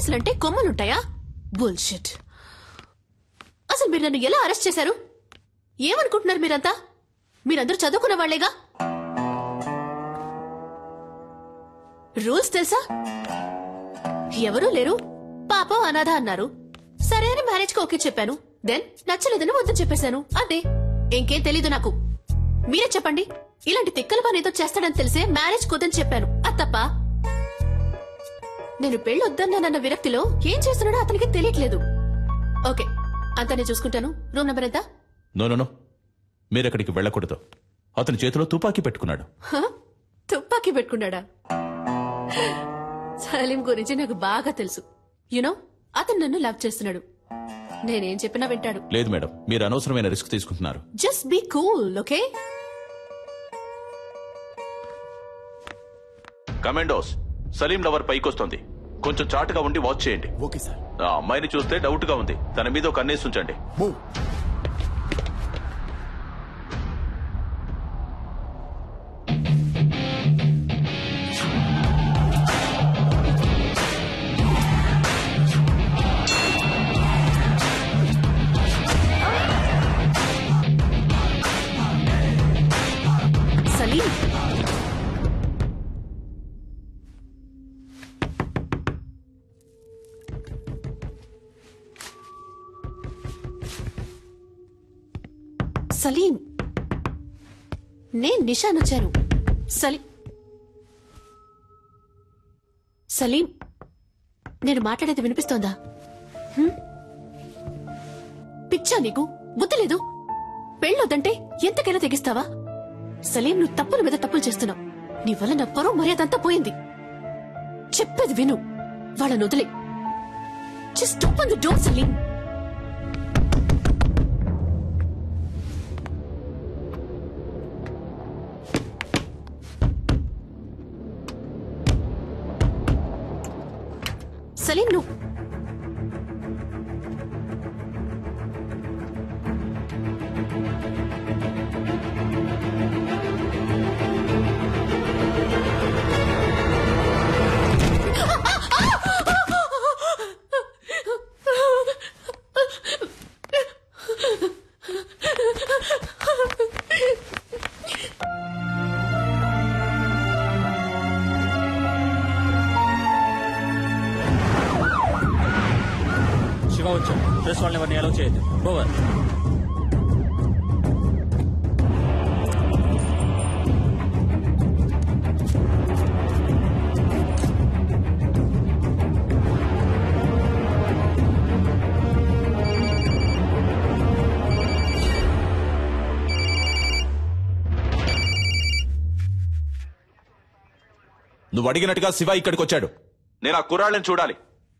పోలీసులంటే కొమ్మలుంటాయా bullshit అసలు మీరు నన్ను ఎలా అరెస్ట్ చేశారు ఏమనుకుంటున్నారు మీరంతా మీరందరూ చదువుకున్న వాళ్లేగా రూల్స్ తెలుసా ఎవరూ లేరు పాపం అనాథ అన్నారు సరే అని మ్యారేజ్ కి ఓకే చెప్పాను దెన్ నచ్చలేదని వద్దని చెప్పేశాను అంతే ఇంకేం తెలీదు నాకు మీరే చెప్పండి ఇలాంటి తిక్కల పని ఏదో చేస్తాడని తెలిసే మ్యారేజ్ కుదని చెప్పాను అది తప్ప నేను పెళ్లి వద్దన్నానన్న విరక్తిలో ఏం చేస్తున్నాడో అతనికి తెలియట్లేదు ఓకే అంతా నేను చూసుకుంటాను రూమ్ నెంబర్ ఎంత నో నో నో మీరక్కడికి వెళ్ళకూడదు అతని చేతిలో తుపాకీ పెట్టుకున్నాడు హ? తుపాకీ పెట్టుకున్నాడా సలీం గురించి నాకు బాగా తెలుసు యునో అతను నన్ను లవ్ చేస్తున్నాడు నేనేం చెప్పినా వింటాడు లేదు మేడం మీరు అనవసరమైన రిస్క్ తీసుకుంటున్నారు just be cool okay commandos Salim lover పైకొస్తుంది కొంచెం చాటుగా ఉండి వాచ్ చేయండి ఓకే సార్ ఆ అమ్మాయిని చూస్తే డౌట్ గా ఉంది తన మీద ఒక కన్నేసి ఉంచండి మూవ్ సలీం సలీం నేను నిషాన్ వచ్చాను సలీం సలీం నేను మాట్లాడేది వినిపిస్తోందా హ్మ్? పిచ్చా నీకు బుద్ధి లేదు పెళ్ళొద్దంటే ఎంతకైనా తెగిస్తావా సలీం నువ్వు తప్పుల మీద తప్పులు చేస్తున్నావు నీ వల్ల నా పరువు మర్యాద అంతా పోయింది చెప్పేది విను వాళ్ళని వదిలే just open the door Salim Salim నువ్వు శివ వచ్చాడు ప్రెస్ వాళ్ళని ఎవరిని అలౌ చేయొద్దు ఓవర్ నువ్వు అడిగినట్టుగా శివ ఇక్కడికి వచ్చాడు నేను ఆ కుర్రాళ్ళని చూడాలి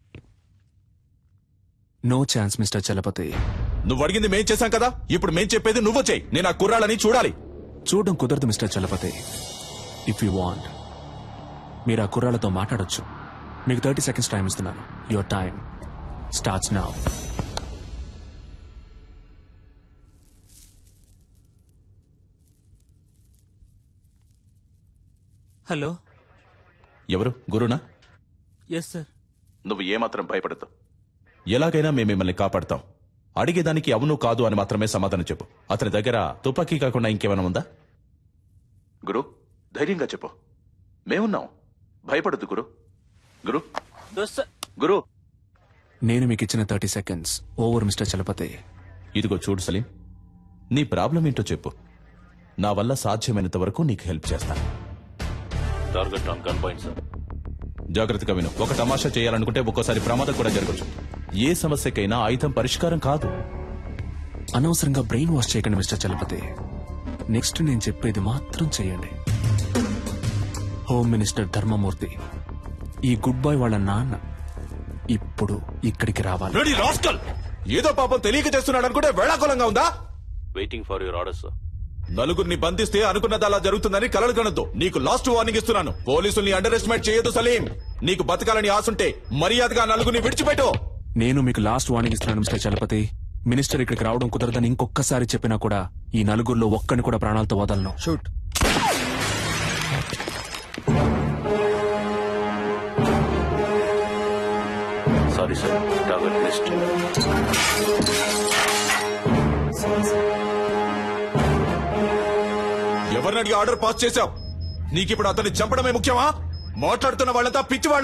నో ఛాన్స్ మిస్టర్ చలపతి నువ్వు అడిగింది మేం చేశాం కదా ఇప్పుడు మేం చెప్పేది నువ్వు చేయి నేను ఆ కుర్రాళ్ళని చూడాలి చూడడం కుదరదు mister Chalapathi if you want మీరు ఆ కుర్రాళ్ళతో మాట్లాడొచ్చు మీకు థర్టీ సెకండ్స్ టైం ఇస్తున్నాను your time starts now hello ఎవరు గురునా ఎస్ సార్ నువ్వు ఏమాత్రం భయపడద్దు ఎలాగైనా మేము మిమ్మల్ని కాపాడతాం అడిగేదానికి అవును కాదు అని మాత్రమే సమాధానం చెప్పు అతని దగ్గర తుపాకీ కాకుండా ఇంకేమైనా ఉందా గురు ధైర్యంగా చెప్పు మేమున్నాం భయపడద్దు గురు గురు గురు నేను మీకు ఇచ్చిన thirty seconds over mister Chalapathi ఇదిగో చూడు సలీం నీ ప్రాబ్లం ఏంటో చెప్పు నా వల్ల సాధ్యమైనంత వరకు నీకు హెల్ప్ చేస్తాను target on gun point sir జాగ్రత్తగా విను ఒక తమాషా చేయాలనుకుంటే ఒక్కోసారి ప్రమాదం కూడా జరగచ్చు ఏ సమస్యకైనా ఆయుధం పరిష్కారం కాదు అనవసరంగా బ్రెయిన్ వాష్ చేయకండి మిస్టర్ చలపతి నెక్స్ట్ నేను చెప్పేది మాత్రం చేయండి హోమ్ మినిస్టర్ ధర్మమూర్తి ఈ గుడ్ బాయ్ వాళ్ళ నాన్న ఇప్పుడు ఇక్కడికి రావాలి రెడీ రాస్కల్ ఏదో పాపం తెలియక చేస్తున్నాడు అనుకుంటే వేళాకులంగా ఉందా వెయిటింగ్ ఫర్ యువర్ ఆర్డర్స్ నలుగురిని బంధిస్తే అనుకున్నది అలా జరుగుతుందని కలలు కనొద్దు నీకు లాస్ట్ వార్నింగ్ ఇస్తున్నాను పోలీసుల్ని అండర్ ఎస్టిమేట్ చేయొద్దు సలీం నీకు బతకాలని ఆశుంటే మర్యాదగా నలుగురిని విడిచిపెట్టు నేను మీకు లాస్ట్ వార్నింగ్ ఇస్తున్నాను మిస్టర్ చలపతి మినిస్టర్ ఇక్కడికి రావడం కుదరదని ఇంకొకసారి చెప్పినా కూడా ఈ నలుగురిలో ఒక్కని కూడా ప్రాణాలతో వదలను shoot sorry sir target list ఎవరిని అడిగి ఆర్డర్ పాస్ చేశావు నీకిప్పుడు అతన్ని చంపడమే ముఖ్యమా మాట్లాడుతున్న వాళ్ళంతా పిచ్చి వాళ్ళ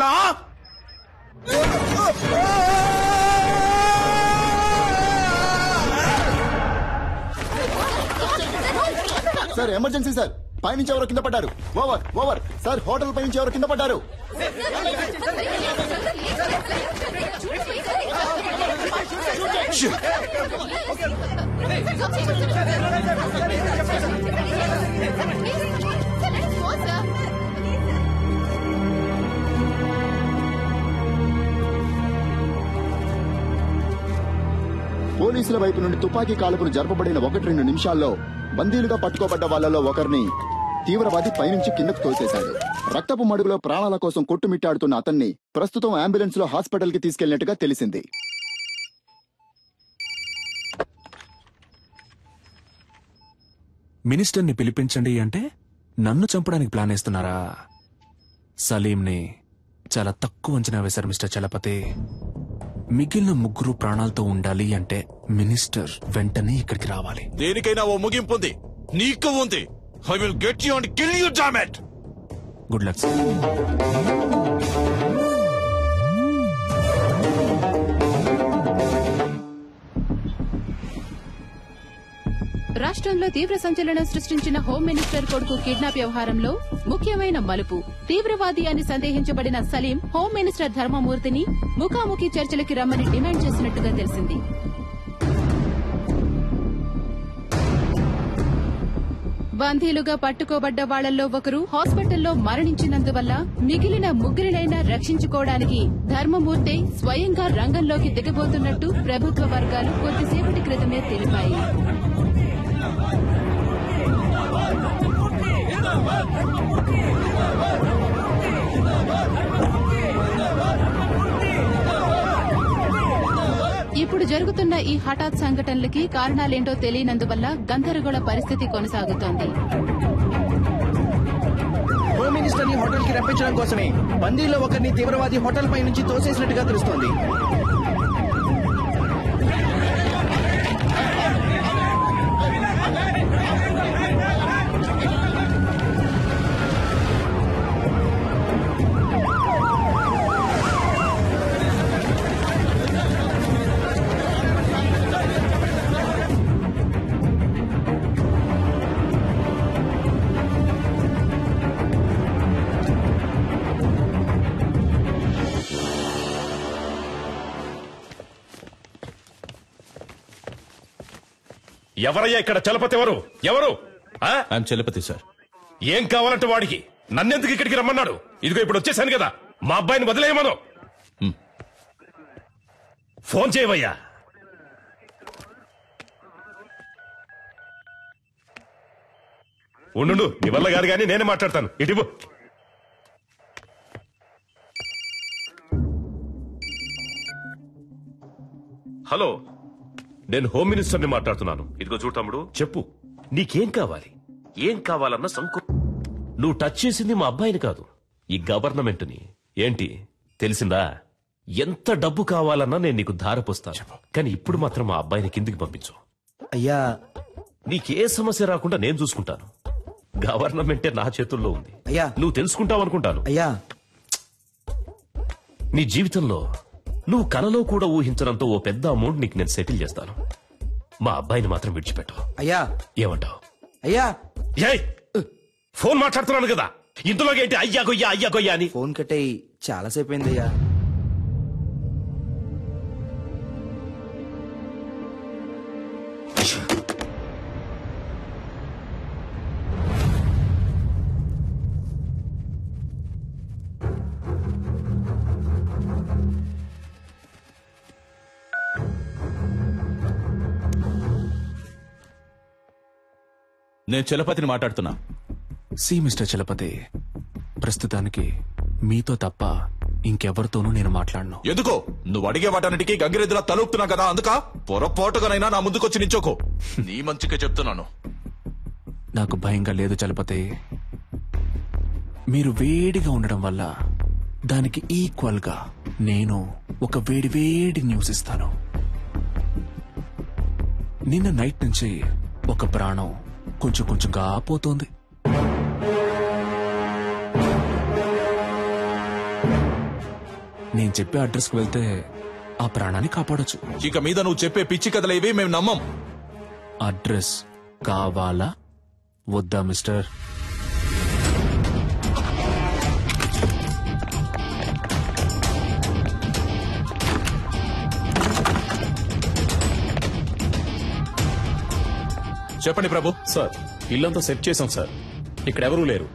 సార్ ఎమర్జెన్సీ సార్ పైనుంచి ఎవరో కింద పడ్డారు ఓవర్ ఓవర్ సార్ హోటల్ పైనుంచి ఎవరో కింద పడ్డారు పోలీసుల వైపు నుండి తుపాకీ కాల్పులు జరపబడిన ఒకటి రెండు నిమిషాల్లో బందీలుగా పట్టుకోబడ్డ వాళ్ళలో ఒకరిని తీవ్రవాది పైనుంచి కిందకు తోసేశాడు రక్తపు మడుగులో ప్రాణాల కోసం కొట్టుమిట్టాడుతున్న అతన్ని ప్రస్తుతం అంబులెన్స్ లో హాస్పిటల్ కి తీసుకెళ్లినట్టుగా తెలిసింది మినిస్టర్ని పిలిపించండి అంటే నన్ను చంపడానికి ప్లాన్ వేస్తున్నారా సలీంని చాలా తక్కువ అంచనా వేశారు మిస్టర్ చలపతి మిగిలిన ముగ్గురు ప్రాణాలతో ఉండాలి అంటే మినిస్టర్ వెంటనే ఇక్కడికి రావాలి దేనికైనా ఓ ముగింపు ఉంది నీకు ఉంది I will get you and kill you damn it good luck sir రాష్ట్రంలో తీవ్ర సంచలనం సృష్టించిన హోం మినిస్టర్ కొడుకు కిడ్నాప్ వ్యవహారంలో ముఖ్యమైన మలుపు తీవ్రవాది అని సందేహించబడిన సలీం హోం మినిస్టర్ ధర్మమూర్తిని ముఖాముఖి చర్చలకి రమ్మని డిమాండ్ చేసినట్టుగా తెలిసింది బందీలుగా పట్టుకోబడ్డ వాళ్లలో ఒకరు హాస్పిటల్లో మరణించినందువల్ల మిగిలిన ముగ్గురినైనా రక్షించుకోవడానికి ధర్మమూర్తి స్వయంగా రంగంలోకి దిగబోతున్నట్టు ప్రభుత్వ వర్గాలు కొద్దిసేపటి క్రితమే తెలిపాయి ఇప్పుడు జరుగుతున్న ఈ హఠాత్ సంఘటనలకి కారణాలేంటో తెలియనందువల్ల గందరగోళ పరిస్థితి కొనసాగుతోంది హోమ్ మినిస్టర్ ని హోటల్ కి రప్పించడం కోసమే బందీలో ఒకరిని తీవ్రవాది హోటల్ పై నుంచి తోసేసినట్టుగా తెలుస్తోంది ఎవరయ్యా ఇక్కడ చలపతి ఎవరు ఎవరు ఆ? ఐఎమ్ చలపతి సార్ ఏం కావాలంటే వాడికి నన్నెందుకు ఇక్కడికి రమ్మన్నాడు ఇదిగో ఇప్పుడు వచ్చేసాను కదా మా అబ్బాయిని వదిలేయమను హ్మ్. ఫోన్ చేయవయ్యా ఉండు నీ వల్ల కాదు కానీ నేనే మాట్లాడతాను ఇటు హలో నేను హోమ్ మినిస్టర్ని మాట్లాడుతున్నాను ఇదిగో చూడు తమ్ముడు చెప్పు నీకేం కావాలి ఏం కావాలన్న సంకు నువ్వు టచ్ చేసింది మా అబ్బాయిని కాదు ఈ గవర్నమెంట్ని ఏంటి తెలిసిందా ఎంత డబ్బు కావాలన్నా నేను నీకు ధారపోస్తాను కానీ ఇప్పుడు మాత్రం మా అబ్బాయిని కిందికి పంపించు అయ్యా నీకే సమస్య రాకుండా నేను చూసుకుంటాను గవర్నమెంటే నా చేతుల్లో ఉంది అయ్యా. నువ్వు తెలుసుకుంటావు అనుకుంటాను అయ్యా నీ జీవితంలో నువ్వు కలలో కూడా ఊహించడంతో ఓ పెద్ద అమౌంట్ నీకు నేను సెటిల్ చేస్తాను మా అబ్బాయిని మాత్రం విడిచిపెట్టు అయ్యా ఏమంటావు అయ్యా ఏయ్ ఫోన్ మాట్లాడుతున్నాను కదా ఇందులోకి ఏంటి అయ్యా గొయ్యా అయ్యా గొయ్యా అని ఫోన్ కట్టేయి చాలాసేపు అయింది అయ్యా నేను చలపతిని మాట్లాడుతున్నా సి మిస్టర్ చలపతి ప్రస్తుతానికి మీతో తప్ప ఇంకెవరితోనూ నేను మాట్లాడను ఎందుకో నువ్వు అడిగే వాటన్నిటికీ గంగిరెద్దులా తలుపుతున్నా కదా అందుక పొరపాటుగానైనా నా ముందుకొచ్చి నించోకో నీ మంచిగా చెప్తున్నాను నాకు భయంగా లేదు చలపతి మీరు వేడిగా ఉండడం వల్ల దానికి ఈక్వల్ గా నేను ఒక వేడి వేడి న్యూస్ ఇస్తాను నిన్న నైట్ నుంచి ఒక ప్రాణం కొంచెం కొంచెంగా పోతోంది నేను చెప్పే అడ్రస్కి వెళ్తే ఆ ప్రాణాన్ని కాపాడొచ్చు ఇక మీద నువ్వు చెప్పే పిచ్చి కథలేవి మేము నమ్మం అడ్రస్ కావాలా వద్దా మిస్టర్ చెప్పండి ప్రభు సార్ ఇల్లంతా సెట్ చేశాం సార్ ఇక్కడ ఎవరూ లేరు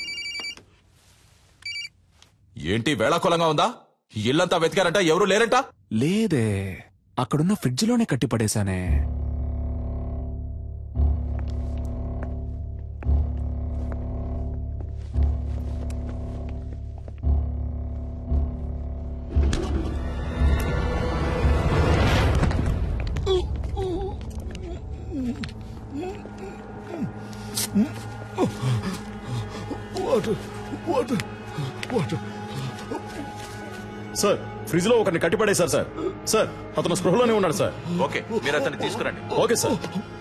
ఏంటి వేళాకులంగా ఉందా ఇల్లంతా వెతికారంట ఎవరు లేరంట లేదే అక్కడున్న ఫ్రిడ్జ్లోనే కట్టి పడేశానే సార్ ఫ్రిడ్జ్ లో ఒకరిని కట్టిపడేశారు సార్ సార్ అతను స్పృహలోనే ఉన్నాడు సార్ ఓకే మీరు అతన్ని తీసుకురండి ఓకే సార్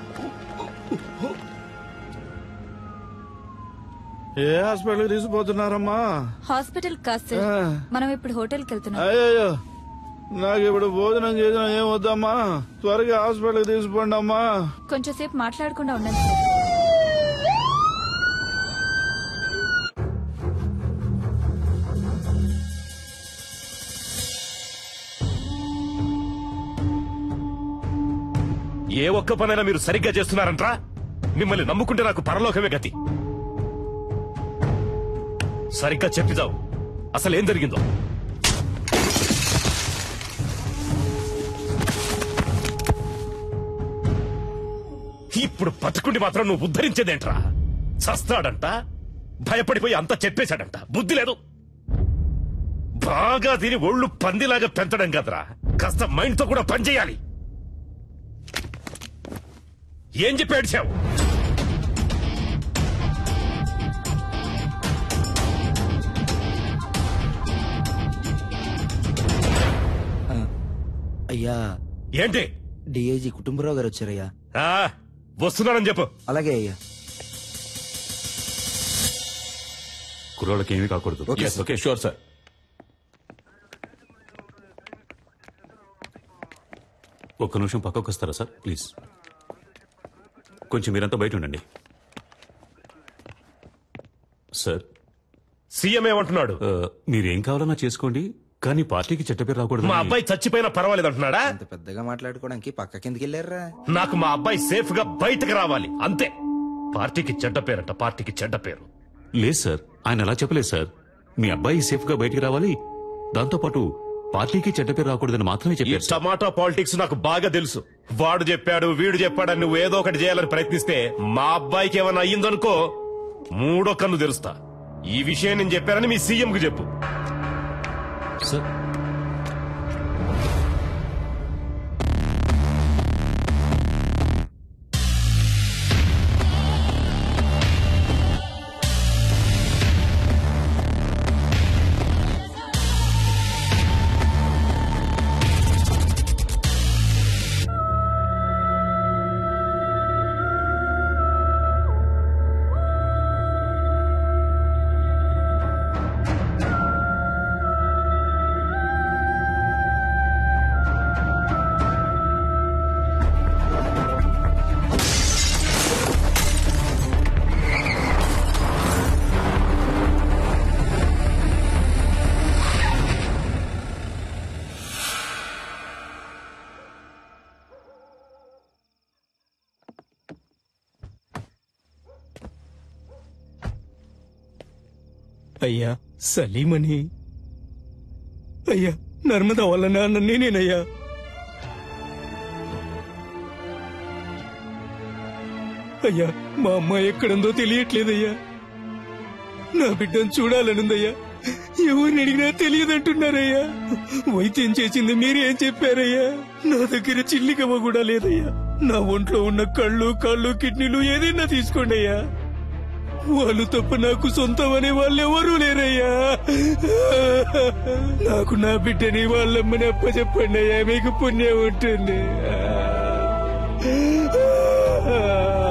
ఏ హాస్పిటల్ తీసుకుపోతున్నారమ్మా హాస్పిటల్ కాదు సార్ ఆ. మనం ఇప్పుడు హోటల్కి వెళ్తున్నాం అయ్యో నాకు ఇప్పుడు భోజనం చేసిన ఏం వద్దమ్మా త్వరగా హాస్పిటల్కి తీసుకోండి అమ్మా కొంచెం సేపు మాట్లాడకుండా ఉండండి సార్ ఏ ఒక్క పనైనా మీరు సరిగ్గా చేస్తున్నారంట్రా మిమ్మల్ని నమ్ముకుంటే నాకు పరలోకమే గతి సరిగ్గా చెప్పిదావు అసలు ఏం జరిగిందో ఇప్పుడు బతుకుండి మాత్రం నువ్వు ఉద్ధరించేదేంట్రా చస్తాడంట భయపడిపోయి అంతా చెప్పేశాడంట బుద్ధి లేదు బాగా తిని ఒళ్ళు పందిలాగా పెంచడం కదరా కాస్త మైండ్ తో కూడా పనిచేయాలి ఏం చెప్పి ఏడ్చావు అయ్యా ఏంటి డిఐజీ కుటుంబరావు గారు వచ్చారయ్యా ఆ, వస్తున్నానని చెప్పు అలాగే అయ్యా కుర్రోళ్ళకి ఏమీ కాకూడదు Yes, ఓకే షూర్ సార్ ఒక్క నిమిషం పక్కకు వస్తారా సార్ ప్లీజ్ కొంచెం మీరంతా బయట ఉండండి సార్ సీఎం ఏమంటున్నాడు ఆ, మీరేం కావాలన్నా చేసుకోండి కానీ పార్టీకి చెట్ట పేరు రాకూడదు మా అబ్బాయి చచ్చిపోయినా పర్వాలేదు అంటున్నాడా అంత పెద్దగా మాట్లాడుకోవడానికి పక్క కిందకి వెళ్ళారా నాకు మా అబ్బాయి సేఫ్ గా బయటకు రావాలి అంతే పార్టీకి చెడ్డ పేరంట పార్టీకి చెడ్డ పేరు లేదు సార్ ఆయన అలా చెప్పలేదు సార్ మీ అబ్బాయి సేఫ్ గా బయటికి రావాలి దాంతో పాటు పార్టీకి చెడ్డ పేరు రాకూడదని మాత్రమే ఈ చెప్పారు సార్. టమాటా పాలిటిక్స్ నాకు బాగా తెలుసు వాడు చెప్పాడు వీడు చెప్పాడని నువ్వు ఏదో ఒకటి చేయాలని ప్రయత్నిస్తే మా అబ్బాయికి ఏమైనా అయ్యిందనుకో మూడో కన్ను తెరుస్తా ఈ విషయం నేను చెప్పానని మీ సీఎం కు చెప్పు సార్ అయ్యా సలీమని అయ్యా నర్మద వాళ్ళ నాన్న నేనేనయ్యా అయ్యా మా అమ్మ ఎక్కడుందో తెలియట్లేదయ్యా నా బిడ్డను చూడాలనుందయ్యా ఎవరిని అడిగినా తెలియదంటున్నారయ్యా వైద్యం చేసింది మీరేం చెప్పారయ్యా నా దగ్గర చిల్లికమ్మ కూడా లేదయ్యా నా ఒంట్లో ఉన్న కళ్ళు కాళ్ళు కిడ్నీలు ఏదైనా తీసుకోండి అయ్యా వాళ్ళు తప్ప నాకు సొంతం అనే వాళ్ళు ఎవరూ లేరయ్యా నాకు నా బిడ్డని వాళ్ళమ్మని అప్ప చెప్పండి అయ్యా మీకు పుణ్యం ఉంటుంది